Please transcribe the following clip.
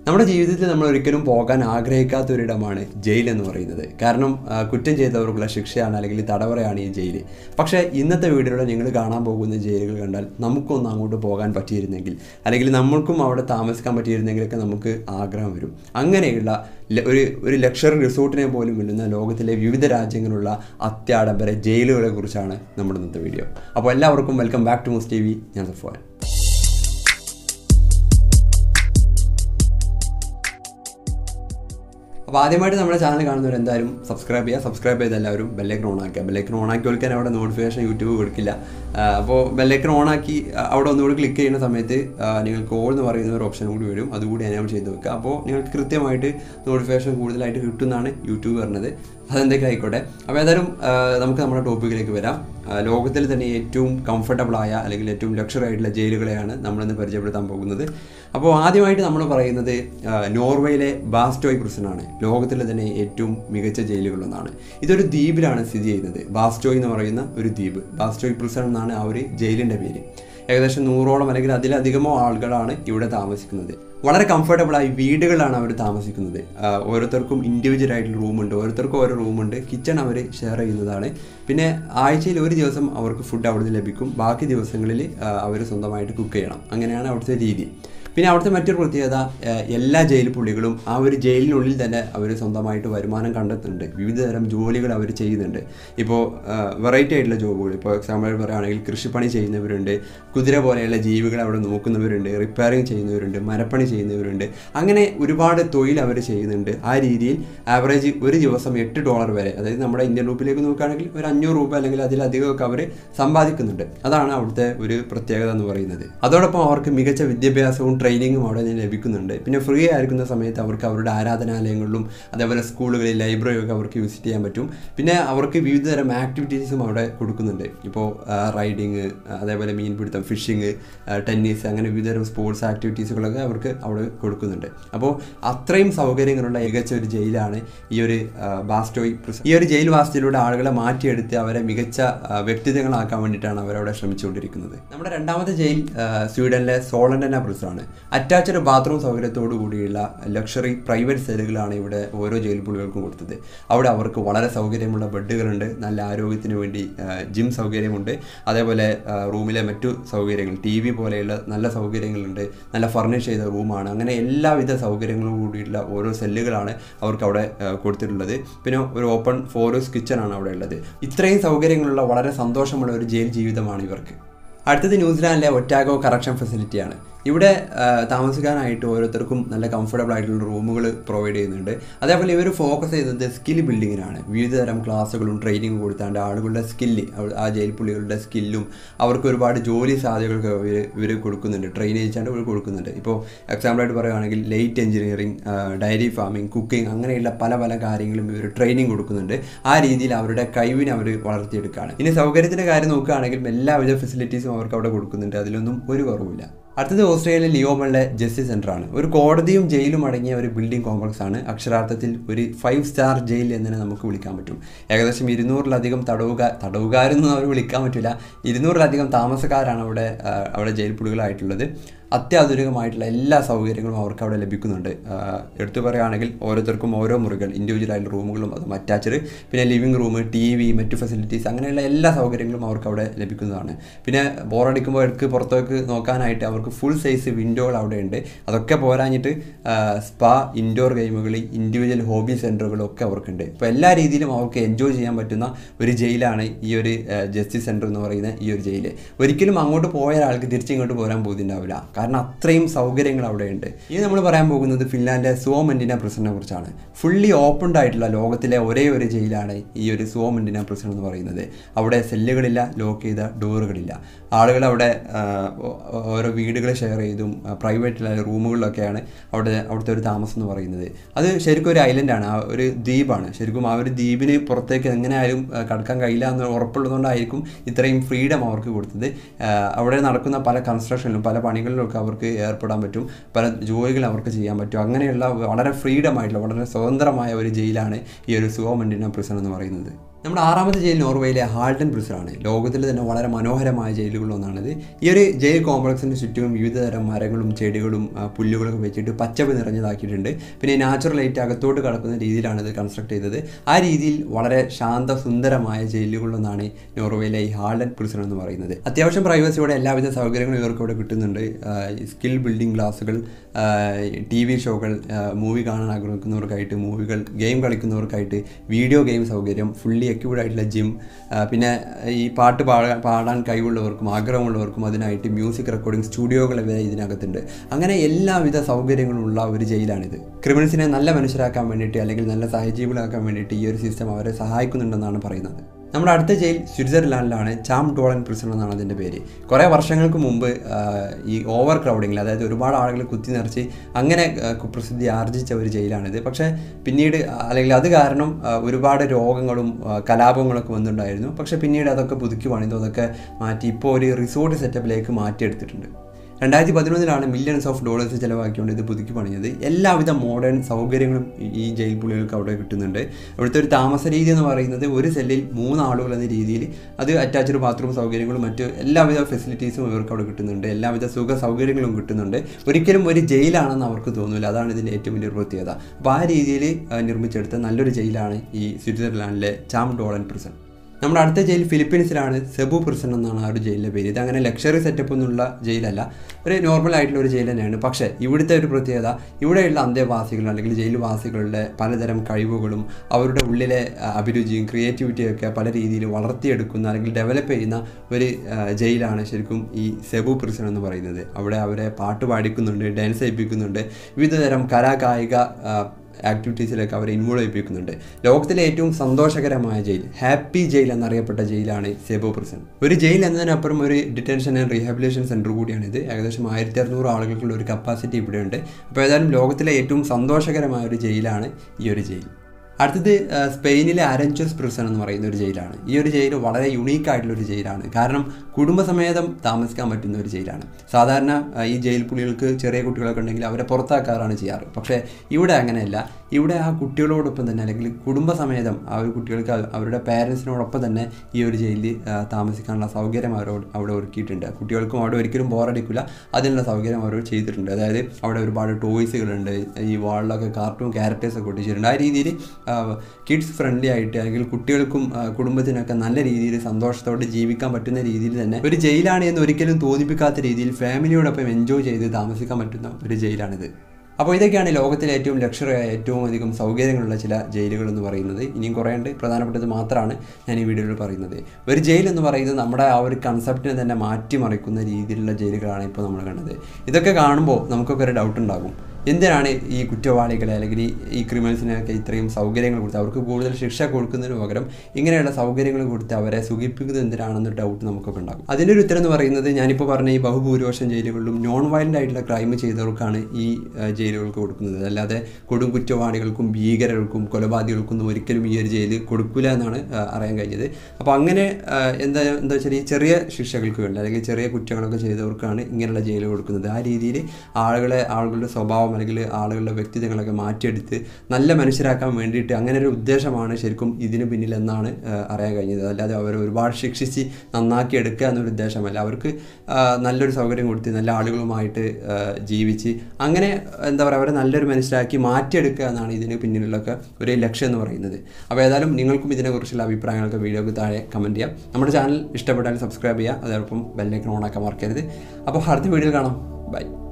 നമ്മുടെ ജീവിതത്തിൽ നമ്മൾ ഒരിക്കലും പോകാൻ ആഗ്രഹിക്കാത്ത ഒരിടമാണ് ജയിൽ എന്ന് പറയുന്നത് കാരണം ആ, കുറ്റം ചെയ്തവർക്കുള്ള ശിക്ഷയാണ് അല്ലെങ്കിൽ തടവറയാണ് ഈ ജയിൽ പക്ഷേ ഇന്നത്തെ വീഡിയോയിൽ നിങ്ങൾ കാണാൻ പോകുന്ന ജയിലുകൾ കണ്ടാൽ നമുക്കൊന്ന് അങ്ങോട്ട് പോകാൻ പറ്റിയിരുന്നെങ്കിൽ അല്ലെങ്കിൽ നമ്മൾക്കും അവിടെ താമസിക്കാൻ പറ്റിയിരുന്നെങ്കിലൊക്കെ നമുക്ക് ആഗ്രഹം വരും അങ്ങനെയുള്ള ല- ഒരു ഒരു ലക്ഷറി റിസോർട്ടിനെ പോലും വെല്ലുന്ന ലോകത്തിലെ വിവിധ രാജ്യങ്ങളുള്ള അത്യാഡംബര ജയിലുകളെ കുറിച്ചാണ് നമ്മുടെ ഇന്നത്തെ വീഡിയോ അപ്പോൾ എല്ലാവർക്കും വെൽക്കം ബാക്ക് ടു മുസ് ടി വി ഞാൻ സഫ്വാൻ അപ്പോൾ ആദ്യമായിട്ട് നമ്മുടെ ചാനൽ കാണുന്നവർ എന്തായാലും സബ്സ്ക്രൈബ് ചെയ്യുക സബ്സ്ക്രൈബ് ചെയ്ത് എല്ലാവരും ബെല്ലൈക്കൺ ഓൺ ആക്കുക ബെല്ലൈക്കൺ ഓൺ ആക്കി കൊടുക്കാൻ അവിടെ നോട്ടിഫിക്കേഷൻ യൂട്യൂബ് കൊടുക്കില്ല ആ, അപ്പോൾ ബെല്ലൈക്കൺ ഓൺ ആക്കി ആ, അവിടെ ഒന്നുകൂടി ക്ലിക്ക് ചെയ്യുന്ന സമയത്ത് ആ, നിങ്ങൾക്ക് ഓൾ എന്ന് പറയുന്ന ഒരു ഓപ്ഷൻ കൂടി വരും അതുകൂടി എനേബിൾ ചെയ്ത് വെക്കുക അപ്പോൾ നിങ്ങൾക്ക് കൃത്യമായിട്ട് നോട്ടിഫിക്കേഷൻ കൂടുതലായിട്ട് കിട്ടുമെന്നാണ് യൂട്യൂബ് പറഞ്ഞത് അതെന്തൊക്കെ ആയിക്കോട്ടെ അപ്പോൾ ഏതായാലും ആ, നമുക്ക് നമ്മുടെ ടോപ്പിക്കിലേക്ക് വരാം ആ, ലോകത്തിൽ തന്നെ ഏറ്റവും കംഫർട്ടബിൾ ആയ അല്ലെങ്കിൽ ഏറ്റവും ലക്ഷറി ആയിട്ടുള്ള ജയിലുകളെയാണ് നമ്മളിന്ന് പരിചയപ്പെടുത്താൻ പോകുന്നത് അപ്പോൾ ആദ്യമായിട്ട് നമ്മൾ പറയുന്നത് ആ, നോർവേയിലെ ബാസ്റ്റോയ് പ്രിസനാണ് ലോകത്തിലെ തന്നെ ഏറ്റവും മികച്ച ജയിലുകളൊന്നാണ് ഇതൊരു ദ്വീപിലാണ് സ്ഥിതി ചെയ്യുന്നത് ബാസ്റ്റോയ് എന്ന് പറയുന്ന ഒരു ദ്വീപ് ബാസ്റ്റോയ് പ്രിസൺ എന്നാണ് ആ ഒരു ജയിലിൻ്റെ പേര് ഏകദേശം നൂറോളം അല്ലെങ്കിൽ അതിലധികമോ ആളുകളാണ് ഇവിടെ താമസിക്കുന്നത് വളരെ കംഫർട്ടബിളായി വീടുകളാണ് അവർ താമസിക്കുന്നത് ആ, ഓരോരുത്തർക്കും ഇൻഡിവിജ്വൽ ആയിട്ടുള്ള റൂമുണ്ട് ഓരോരുത്തർക്കും ഓരോ റൂമുണ്ട് കിച്ചൺ അവർ ഷെയർ ചെയ്യുന്നതാണ് പിന്നെ ആഴ്ചയിൽ ഒരു ദിവസം അവർക്ക് ഫുഡ് അവിടുന്ന് ലഭിക്കും ബാക്കി ദിവസങ്ങളിൽ അവർ സ്വന്തമായിട്ട് കുക്ക് ചെയ്യണം അങ്ങനെയാണ് അവിടുത്തെ രീതി പിന്നെ അവിടുത്തെ മറ്റൊരു പ്രത്യേകത ആ, എല്ലാ ജയിൽ പുള്ളികളും ആ ഒരു ജയിലിനുള്ളിൽ തന്നെ അവർ സ്വന്തമായിട്ട് വരുമാനം കണ്ടെത്തുന്നുണ്ട് വിവിധ തരം ജോലികൾ അവർ ചെയ്യുന്നുണ്ട് ഇപ്പോൾ വെറൈറ്റി ആയിട്ടുള്ള ജോബുകൾ ഇപ്പോൾ എക്സാമ്പിൾ പറയുകയാണെങ്കിൽ കൃഷിപ്പണി ചെയ്യുന്നവരുണ്ട് കുതിര പോലെയുള്ള ജീവികൾ അവിടെ നോക്കുന്നവരുണ്ട് റിപ്പയറിങ് ചെയ്യുന്നവരുണ്ട് മരപ്പണി ചെയ്യുന്നവരുണ്ട് അങ്ങനെ ഒരുപാട് തൊഴിൽ അവർ ചെയ്യുന്നുണ്ട് ആ രീതിയിൽ ആവറേജ് ഒരു ദിവസം എട്ട് ഡോളർ വരെ അതായത് നമ്മുടെ ഇന്ത്യൻ രൂപയിലേക്ക് നോക്കുകയാണെങ്കിൽ ഒരു അഞ്ഞൂറ് രൂപ അല്ലെങ്കിൽ അതിലധികമൊക്കെ അവർ സമ്പാദിക്കുന്നുണ്ട് അതാണ് അവിടുത്തെ ഒരു പ്രത്യേകത എന്ന് പറയുന്നത് അതോടൊപ്പം അവർക്ക് മികച്ച വിദ്യാഭ്യാസവും ട്രെയിനിങ്ങും അവിടെ നിന്ന് ലഭിക്കുന്നുണ്ട് പിന്നെ ഫ്രീ ആയിരിക്കുന്ന സമയത്ത് അവർക്ക് അവരുടെ ആരാധനാലയങ്ങളിലും അതേപോലെ സ്കൂളുകളിൽ ലൈബ്രറിയൊക്കെ അവർക്ക് വിസിറ്റ് ചെയ്യാൻ പറ്റും പിന്നെ അവർക്ക് വിവിധ തരം ആക്ടിവിറ്റീസും അവിടെ കൊടുക്കുന്നുണ്ട് ഇപ്പോൾ റൈഡിങ് അതേപോലെ മീൻപിടുത്തം ഫിഷിങ് ടെന്നീസ് അങ്ങനെ വിവിധ തരം സ്പോർട്സ് ആക്ടിവിറ്റീസുകളൊക്കെ അവർക്ക് അവിടെ കൊടുക്കുന്നുണ്ട് അപ്പോൾ അത്രയും സൗകര്യങ്ങളുള്ള മികച്ച ഒരു ജയിലാണ് ഈ ഒരു ആ, ബാസ്റ്റോയ് prison. ഈ ഒരു ജയിൽ വാസത്തിലൂടെ ആളുകളെ മാറ്റിയെടുത്ത് അവരെ മികച്ച ആ, വ്യക്തിത്വങ്ങളാക്കാൻ വേണ്ടിയിട്ടാണ് അവരവിടെ ശ്രമിച്ചുകൊണ്ടിരിക്കുന്നത് നമ്മുടെ രണ്ടാമത്തെ ജയിൽ ആ, സ്വീഡനിലെ സോളൻഡന ആണ് അറ്റാച്ച്ഡ് ബാത്റൂം സൗകര്യത്തോടു കൂടിയുള്ള ലക്ഷറി പ്രൈവറ്റ് സെല്ലുകളാണ് ഇവിടെ ഓരോ ജയിൽ പുള്ളികൾക്കും കൊടുത്തത് അവിടെ അവർക്ക് വളരെ സൗകര്യമുള്ള ബെഡുകളുണ്ട് നല്ല ആരോഗ്യത്തിന് വേണ്ടി ജിം സൗകര്യമുണ്ട് അതേപോലെ ആ, റൂമിലെ മറ്റു സൗകര്യങ്ങൾ ടി വി പോലെയുള്ള നല്ല സൗകര്യങ്ങളുണ്ട് നല്ല ഫർണിഷ് ചെയ്ത റൂമാണ് അങ്ങനെ എല്ലാവിധ സൗകര്യങ്ങളും കൂടിയുള്ള ഓരോ സെല്ലുകളാണ് അവർക്ക് അവിടെ ആ, കൊടുത്തിട്ടുള്ളത് പിന്നെ ഒരു ഓപ്പൺ ഫോറസ് കിച്ചണാണ് അവിടെ ഉള്ളത് ഇത്രയും സൗകര്യങ്ങളുള്ള വളരെ സന്തോഷമുള്ള ഒരു ജയിൽ ജീവിതമാണ് ഇവർക്ക് അടുത്തത് ന്യൂസിലാൻഡിലെ ഒറ്റാഗോ കറക്ഷൻ ഫെസിലിറ്റിയാണ് ഇവിടെ ആ, താമസിക്കാനായിട്ട് ഓരോരുത്തർക്കും നല്ല കംഫർട്ടബിൾ ആയിട്ടുള്ള റൂമുകൾ പ്രൊവൈഡ് ചെയ്യുന്നുണ്ട് അതേപോലെ ഇവർ ഫോക്കസ് ചെയ്യുന്നത് സ്കിൽ ബിൽഡിങ്ങിനാണ് വിവിധ തരം ക്ലാസ്സുകളും ട്രെയിനിങ്ങും കൊടുത്താണ്ട് ആളുകളുടെ സ്കില്ല് ആ ജയിൽ പുള്ളികളുടെ സ്കില്ലും അവർക്ക് ഒരുപാട് ജോലി സാധ്യതകളൊക്കെ ഇവർ ഇവർ കൊടുക്കുന്നുണ്ട് ട്രെയിൻ ചെയ്യിച്ചാണ്ട് ഇവർ കൊടുക്കുന്നുണ്ട് ഇപ്പോൾ എക്സാമ്പിളായിട്ട് പറയുകയാണെങ്കിൽ ലേറ്റ് എഞ്ചിനീയറിംഗ് ഡയറി ഫാമിംഗ് കുക്കിംഗ് അങ്ങനെയുള്ള പല പല കാര്യങ്ങളും ഇവർ ട്രെയിനിങ് കൊടുക്കുന്നുണ്ട് ആ രീതിയിൽ അവരുടെ കഴിവിനെ അവർ വളർത്തിയെടുക്കുകയാണ് ഇനി സൗകര്യത്തിൻ്റെ കാര്യം നോക്കുകയാണെങ്കിൽ എല്ലാവിധ ഫെസിലിറ്റീസും അവർക്ക് അവിടെ കൊടുക്കുന്നുണ്ട് അതിലൊന്നും ഒരു കുറവുമില്ല അടുത്തത് ഓസ്ട്രേലിയയിലെ ലിയോമളിലെ ജസ്റ്റിസ് സെൻ്റർ ആണ് ഒരു കോടതിയും ജയിലും അടങ്ങിയ ഒരു ബിൽഡിംഗ് കോംപ്ലക്സ് ആണ് അക്ഷരാർത്ഥത്തിൽ ഒരു ഫൈവ് സ്റ്റാർ ജയിൽ എന്ന് തന്നെ നമുക്ക് വിളിക്കാൻ പറ്റും ഏകദേശം ഇരുന്നൂറിലധികം തടവുകാർ തടവുകാരൊന്നും അവർ വിളിക്കാൻ പറ്റില്ല ഇരുന്നൂറിലധികം താമസക്കാരാണ് അവിടെ ആ, അവിടെ ജയിൽ പുള്ളികളായിട്ടുള്ളത് അത്യാധുനികമായിട്ടുള്ള എല്ലാ സൗകര്യങ്ങളും അവർക്ക് അവിടെ ലഭിക്കുന്നുണ്ട് ആ, എടുത്തു പറയുകയാണെങ്കിൽ ഓരോരുത്തർക്കും ഓരോ മുറികൾ ഇൻഡിവിജ്വൽ ആയിട്ടുള്ള റൂമുകളും അതും അറ്റാച്ച്ഡ് പിന്നെ ലിവിംഗ് റൂം ടി വി മറ്റു ഫെസിലിറ്റീസ് അങ്ങനെയുള്ള എല്ലാ സൗകര്യങ്ങളും അവർക്ക് അവിടെ ലഭിക്കുന്നതാണ് പിന്നെ ബോറടിക്കുമ്പോൾ ഇടയ്ക്ക് പുറത്തേക്ക് നോക്കാനായിട്ട് അവർക്ക് ഫുൾ സൈസ് വിൻഡോകൾ അവിടെ ഉണ്ട് അതൊക്കെ പോരാഞ്ഞിട്ട് സ്പാ ഇൻഡോർ ഗെയിമുകൾ ഇൻഡിവിജ്വൽ ഹോബി സെൻറ്ററുകളും ഒക്കെ അവർക്കുണ്ട് അപ്പോൾ എല്ലാ രീതിയിലും അവർക്ക് എൻജോയ് ചെയ്യാൻ പറ്റുന്ന ഒരു ജയിലാണ് ഈ ഒരു ജസ്റ്റിസ് സെൻറ്റർ എന്ന് പറയുന്ന ഈ ഒരു ജയിൽ ഒരിക്കലും അങ്ങോട്ട് പോയ ഒരാൾക്ക് തിരിച്ചിങ്ങോട്ട് പോരാൻ പോകുന്നുണ്ടാവില്ല കാരണം അത്രയും സൗകര്യങ്ങൾ അവിടെ ഉണ്ട് ഇനി നമ്മൾ പറയാൻ പോകുന്നത് ഫിൻലാൻഡിലെ സുവോമെൻറ്റിന പ്രിസണിനെ കുറിച്ചാണ് ഫുള്ളി ഓപ്പൺഡ് ആയിട്ടുള്ള ലോകത്തിലെ ഒരേ ഒരു ജയിലാണ് ഈ ഒരു സുവോമെൻറ്റിന പ്രിസൺ എന്ന് പറയുന്നത് അവിടെ സെല്ലുകളില്ല ലോക്ക് ചെയ്ത ഡോറുകളില്ല ആളുകൾ അവിടെ ആ, ഓ- ഓരോ വീടുകൾ ഷെയർ ചെയ്തും പ്രൈവറ്റ് റൂമുകളിലൊക്കെയാണ് അവിടെ അവിടുത്തെ ഒരു താമസം എന്ന് പറയുന്നത് അത് ശരിക്കും ഒരു ഐലൻഡാണ് ആ ഒരു ദ്വീപാണ് ശരിക്കും ആ ഒരു ദ്വീപിന് പുറത്തേക്ക് എങ്ങനെയായാലും ആ, കടക്കാൻ കഴിയില്ല എന്ന് ഉറപ്പുള്ളതുകൊണ്ടായിരിക്കും ഇത്രയും ഫ്രീഡം അവർക്ക് കൊടുത്തത് ആ, അവിടെ നടക്കുന്ന പല കൺസ്ട്രക്ഷനിലും പല പണികളിലും ഒക്കെ അവർക്ക് ഏർപ്പെടാൻ പറ്റും പല ജോലികൾ അവർക്ക് ചെയ്യാൻ പറ്റും അങ്ങനെയുള്ള വളരെ ഫ്രീഡം ആയിട്ടുള്ള വളരെ സ്വതന്ത്രമായ ഒരു ജയിലാണ് ഈ ഒരു സുവോമൻഡിന പ്രിസൺ എന്ന് പറയുന്നത് നമ്മുടെ ആറാമത്തെ ജയിൽ നോർവേയിലെ ഹാൾട്ടൻ പ്രിസറാണ് ലോകത്തിൽ തന്നെ വളരെ മനോഹരമായ ജയിലുകളിലൊന്നാണിത് ഈ ഒരു ജയിൽ കോംപ്ലക്സിന് ചുറ്റും വിവിധതരം മരങ്ങളും ചെടികളും ആ, പുല്ലുകളൊക്കെ വെച്ചിട്ട് പച്ചപ്പ് നിറഞ്ഞതാക്കിയിട്ടുണ്ട് പിന്നെ നാച്ചുറൽ ലൈറ്റ് അകത്തോട്ട് കടക്കുന്ന രീതിയിലാണ് ഇത് കൺസ്ട്രക്ട് ചെയ്തത് ആ രീതിയിൽ വളരെ ശാന്ത സുന്ദരമായ ജയിലുകളിലൊന്നാണ് നോർവേയിലെ ഈ ഹാൾഡൻ പ്രിസൺ എന്ന് പറയുന്നത് അത്യാവശ്യം പ്രൈവസിയോടെ എല്ലാവിധ സൗകര്യങ്ങളും ഇവർക്ക് ഇവിടെ കിട്ടുന്നുണ്ട് സ്കിൽ ബിൽഡിംഗ് ക്ലാസ്സുകൾ ടി വി ഷോകൾ മൂവി കാണാൻ ആഗ്രഹിക്കുന്നവർക്കായിട്ട് മൂവികൾ ഗെയിം കളിക്കുന്നവർക്കായിട്ട് വീഡിയോ ഗെയിം സൗകര്യം ഫുള്ളി എക്യൂപ്ഡ് ആയിട്ടുള്ള ജിം പിന്നെ ഈ പാട്ട് പാടാൻ പാടാൻ കഴിവുള്ളവർക്കും ആഗ്രഹമുള്ളവർക്കും അതിനായിട്ട് മ്യൂസിക് റെക്കോർഡിംഗ് സ്റ്റുഡിയോകൾ വരെ ഇതിനകത്തുണ്ട് അങ്ങനെ എല്ലാവിധ സൗകര്യങ്ങളുള്ള ഒരു ജയിലാണിത് ക്രിമിനൽസിനെ നല്ല മനുഷ്യരാക്കാൻ വേണ്ടിയിട്ട് അല്ലെങ്കിൽ നല്ല സഹജീവികളാക്കാൻ വേണ്ടിയിട്ട് ഈ ഒരു സിസ്റ്റം അവരെ സഹായിക്കുന്നുണ്ടെന്നാണ് പറയുന്നത് നമ്മുടെ അടുത്ത ജയിൽ സ്വിറ്റ്സർലാൻഡിലാണ് ചാം ഡോളൻ പ്രിസൺ എന്നാണ് അതിൻ്റെ പേര് കുറേ വർഷങ്ങൾക്ക് മുമ്പ് ആ, ഈ ഓവർ ക്രൗഡിങ്ങിൽ അതായത് ഒരുപാട് ആളുകൾ കുത്തി നിറച്ച് അങ്ങനെ ആ, കുപ്രസിദ്ധി ആർജിച്ച ഒരു ജയിലാണിത് പക്ഷേ പിന്നീട് അല്ലെങ്കിൽ അത് കാരണം ആ, ഒരുപാട് രോഗങ്ങളും ആ, കലാപങ്ങളൊക്കെ വന്നിട്ടുണ്ടായിരുന്നു പക്ഷേ പിന്നീട് അതൊക്കെ പുതുക്കി പണിതു അതൊക്കെ മാറ്റി ഇപ്പോൾ ഒരു റിസോർട്ട് സെറ്റപ്പിലേക്ക് മാറ്റിയെടുത്തിട്ടുണ്ട് രണ്ടായിരത്തി പതിനൊന്നിലാണ് മില്യൺസ് ഓഫ് ഡോളേഴ്സ് ചിലവാക്കിക്കൊണ്ട് ഇത് പുതുക്കി പണിഞ്ഞത് എല്ലാവിധ മോഡേൺ സൗകര്യങ്ങളും ഈ- ഈ ജയിൽ പുള്ളികൾക്ക് അവിടെ കിട്ടുന്നുണ്ട് അവിടുത്തെ ഒരു താമസ രീതി എന്ന് പറയുന്നത് ഒരു സെല്ലിൽ മൂന്ന് ആളുകൾ എന്ന രീതിയിൽ അത് അറ്റാച്ച്ഡ് ബാത്റൂം സൗകര്യങ്ങളും മറ്റ് എല്ലാവിധ ഫെസിലിറ്റീസും ഇവർക്ക് അവിടെ കിട്ടുന്നുണ്ട് എല്ലാവിധ സുഖ സൗകര്യങ്ങളും കിട്ടുന്നുണ്ട് ഒരിക്കലും ഒരു ജയിലാണെന്ന് അവർക്ക് തോന്നില്ല അതാണ് ഇതിൻ്റെ ഏറ്റവും വലിയൊരു പ്രത്യേകത അപ്പോൾ ആ രീതിയിൽ നിർമ്മിച്ചെടുത്ത നല്ലൊരു ജയിലാണ് ഈ സ്വിറ്റ്സർലാൻഡിലെ ചാം ഡോളൻ പ്രിസൺ നമ്മുടെ അടുത്ത ജയിൽ ഫിലിപ്പീൻസിലാണ് സെബു പ്രിസൺ എന്നാണ് ആ ഒരു ജയിലിൻ്റെ പേര് ഇത് അങ്ങനെ ലക്ഷറി സെറ്റപ്പ് ഒന്നുള്ള ജയിലല്ല ഒരു നോർമൽ ആയിട്ടുള്ള ഒരു ജയിൽ തന്നെയാണ് പക്ഷേ ഇവിടുത്തെ ഒരു പ്രത്യേകത ഇവിടെയുള്ള അന്തേവാസികൾ അല്ലെങ്കിൽ ജയിൽവാസികളുടെ പലതരം കഴിവുകളും അവരുടെ ഉള്ളിലെ ആ, അഭിരുചിയും ക്രിയേറ്റിവിറ്റിയും ഒക്കെ പല രീതിയിൽ വളർത്തിയെടുക്കുന്ന അല്ലെങ്കിൽ ഡെവലപ്പ് ചെയ്യുന്ന ഒരു ആ, ജയിലാണ് ശരിക്കും ഈ സെബു പ്രിസൺ എന്ന് പറയുന്നത് അവിടെ അവരെ പാട്ട് പാടിക്കുന്നുണ്ട് ഡാൻസ് ചെയ്യിപ്പിക്കുന്നുണ്ട് വിവിധതരം കലാകായിക ആ, ആക്ടിവിറ്റീസിലൊക്കെ അവരെ ഇൻവോൾവ് ചെയ്യിപ്പിക്കുന്നുണ്ട് ലോകത്തിലെ ഏറ്റവും സന്തോഷകരമായ ജയിൽ ഹാപ്പി ജയിൽ എന്നറിയപ്പെട്ട ജയിലാണ് സെബോ പ്രിസൺ ഒരു ജയിൽ എന്നതിനപ്പുറം ഒരു ഡിറ്റൻഷൻ ആൻഡ് റീഹാബിലേഷൻ സെൻറ്റർ കൂടിയാണിത് ഏകദേശം ആയിരത്തി അറുന്നൂറ് ആളുകൾക്കുള്ള ഒരു കപ്പാസിറ്റി ഇവിടെയുണ്ട് അപ്പോൾ ഏതായാലും ലോകത്തിലെ ഏറ്റവും സന്തോഷകരമായ ഒരു ജയിലാണ് ഈ ഒരു ജയിൽ അടുത്തത് ആ, സ്പെയിനിലെ അരഞ്ചസ് പ്രിസൺ എന്ന് പറയുന്ന ഒരു ജയിലാണ് ഈ ഒരു ജയിൽ വളരെ യുണീക്ക് ആയിട്ടുള്ള ഒരു ജയിലാണ് കാരണം കുടുംബസമേതം താമസിക്കാൻ പറ്റുന്ന ഒരു ജയിലാണ് സാധാരണ ആ, ഈ ജയിൽ പുള്ളികൾക്ക് ചെറിയ കുട്ടികളൊക്കെ ഉണ്ടെങ്കിൽ അവരെ പുറത്താക്കാറാണ് ചെയ്യാറ് പക്ഷേ ഇവിടെ അങ്ങനെയല്ല ഇവിടെ ആ കുട്ടികളോടൊപ്പം തന്നെ അല്ലെങ്കിൽ കുടുംബസമേതം ആ ഒരു കുട്ടികൾക്ക് അവ- അവരുടെ പാരൻസിനോടൊപ്പം തന്നെ ഈ ഒരു ജയിലിൽ ആ, താമസിക്കാനുള്ള സൗകര്യം അവരോട് അവിടെ ഒരുക്കിയിട്ടുണ്ട് കുട്ടികൾക്കും അവിടെ ഒരിക്കലും ബോറടിക്കില്ല അതിനുള്ള സൗകര്യം അവർ ചെയ്തിട്ടുണ്ട് അതായത് അവിടെ ഒരുപാട് ടോയ്സുകളുണ്ട് ഈ വാളിലൊക്കെ കാർട്ടൂൺ ക്യാരക്ടേഴ്സ് ഒക്കെ ഒട്ടിച്ചിട്ടുണ്ട് ആ രീതിയിൽ കിഡ്സ് ഫ്രണ്ട്ലി ആയിട്ട് അല്ലെങ്കിൽ കുട്ടികൾക്കും ആ, കുടുംബത്തിനൊക്കെ നല്ല രീതിയിൽ സന്തോഷത്തോടെ ജീവിക്കാൻ പറ്റുന്ന രീതിയിൽ തന്നെ ഒരു ജയിലാണ് എന്ന് ഒരിക്കലും തോന്നിപ്പിക്കാത്ത രീതിയിൽ ഫാമിലിയോടൊപ്പം എൻജോയ് ചെയ്ത് താമസിക്കാൻ പറ്റുന്ന ഒരു ജയിലാണിത് അപ്പോൾ ഇതൊക്കെയാണ് ലോകത്തിലെ ഏറ്റവും ലക്ഷറിയായ ഏറ്റവും അധികം സൗകര്യങ്ങളുള്ള ചില ജയിലുകൾ എന്ന് പറയുന്നത് ഇനിയും കുറേ ഉണ്ട് പ്രധാനപ്പെട്ടത് മാത്രമാണ് ഞാൻ ഈ വീഡിയോയിൽ പറയുന്നത് ഒരു ജയിൽ എന്ന് പറയുന്നത് നമ്മുടെ ആ ഒരു കൺസെപ്റ്റിനെ തന്നെ മാറ്റിമറിക്കുന്ന രീതിയിലുള്ള ജയിലുകളാണ് ഇപ്പോൾ നമ്മൾ കണ്ടത് ഇതൊക്കെ കാണുമ്പോൾ നമുക്കൊക്കെ ഒരു ഡൗട്ട് ഉണ്ടാകും എന്തിനാണ് ഈ കുറ്റവാളികളെ അല്ലെങ്കിൽ ഈ- ഈ ക്രിമിനൽസിനൊക്കെ ഇത്രയും സൗകര്യങ്ങൾ കൊടുത്ത് അവർക്ക് കൂടുതൽ ശിക്ഷ കൊടുക്കുന്നതിന് പകരം ഇങ്ങനെയുള്ള സൗകര്യങ്ങൾ കൊടുത്ത് അവരെ സുഖിപ്പിക്കുന്നത് എന്തിനാണെന്നൊരു ഡൗട്ട് നമുക്കൊക്കെ ഉണ്ടാകും അതിൻ്റെ ഒരു ഉത്തരം എന്ന് പറയുന്നത് ഞാനിപ്പോൾ പറഞ്ഞ ഈ ബഹുഭൂരിപക്ഷം ജയിലുകളിലും നോൺ വയലൻ്റ് ആയിട്ടുള്ള ക്രൈം ചെയ്തവർക്കാണ് ഈ ആ, ജയിലുകൾക്ക് കൊടുക്കുന്നത് അല്ലാതെ കൊടും കുറ്റവാളികൾക്കും ഭീകരർക്കും കൊലപാതകൾക്കൊന്നും ഒരിക്കലും ഈ ഒരു ജയിൽ കൊടുക്കില്ല എന്നാണ് ആ, അറിയാൻ കഴിഞ്ഞത് അപ്പോൾ അങ്ങനെ ആ, എന്താ എന്താ വെച്ചാൽ ഈ ചെറിയ ശിക്ഷകൾക്ക് വേണ്ടി അല്ലെങ്കിൽ ചെറിയ കുറ്റങ്ങളൊക്കെ ചെയ്തവർക്കാണ് ഇങ്ങനെയുള്ള ജയിൽ കൊടുക്കുന്നത് ആ രീതിയിൽ ആളുകളെ ആളുകളുടെ സ്വഭാവം അല്ലെങ്കിൽ ആളുകളുടെ വ്യക്തിത്വങ്ങളൊക്കെ മാറ്റിയെടുത്ത് നല്ല മനുഷ്യരാക്കാൻ വേണ്ടിയിട്ട് അങ്ങനെ ഒരു ഉദ്ദേശമാണ് ശരിക്കും ഇതിന് പിന്നിൽ എന്നാണ് ആ, അറിയാൻ കഴിഞ്ഞത് അല്ലാതെ അവരെ ഒരുപാട് ശിക്ഷിച്ച് നന്നാക്കി എടുക്കുക എന്നൊരു ഉദ്ദേശമല്ല അവർക്ക് ആ, നല്ലൊരു സൗകര്യം കൊടുത്ത് നല്ല ആളുകളുമായിട്ട് ആ, ജീവിച്ച് അങ്ങനെ എന്താ പറയുക അവരെ നല്ലൊരു മനുഷ്യരാക്കി മാറ്റിയെടുക്കുക എന്നാണ് ഇതിന് പിന്നിലുള്ളൊക്കെ ഒരു ലക്ഷ്യം എന്ന് പറയുന്നത് അപ്പോൾ ഏതായാലും നിങ്ങൾക്കും ഇതിനെക്കുറിച്ചുള്ള അഭിപ്രായങ്ങളൊക്കെ വീഡിയോക്ക് താഴെ കമൻറ്റ് ചെയ്യാം നമ്മുടെ ചാനൽ ഇഷ്ടപ്പെട്ടാൽ സബ്സ്ക്രൈബ് ചെയ്യുക അതോടൊപ്പം ബെല്ലൈക്കൺ ഓണാക്കാൻ മറക്കരുത് അപ്പോൾ അടുത്ത വീഡിയോയിൽ കാണാം ബൈ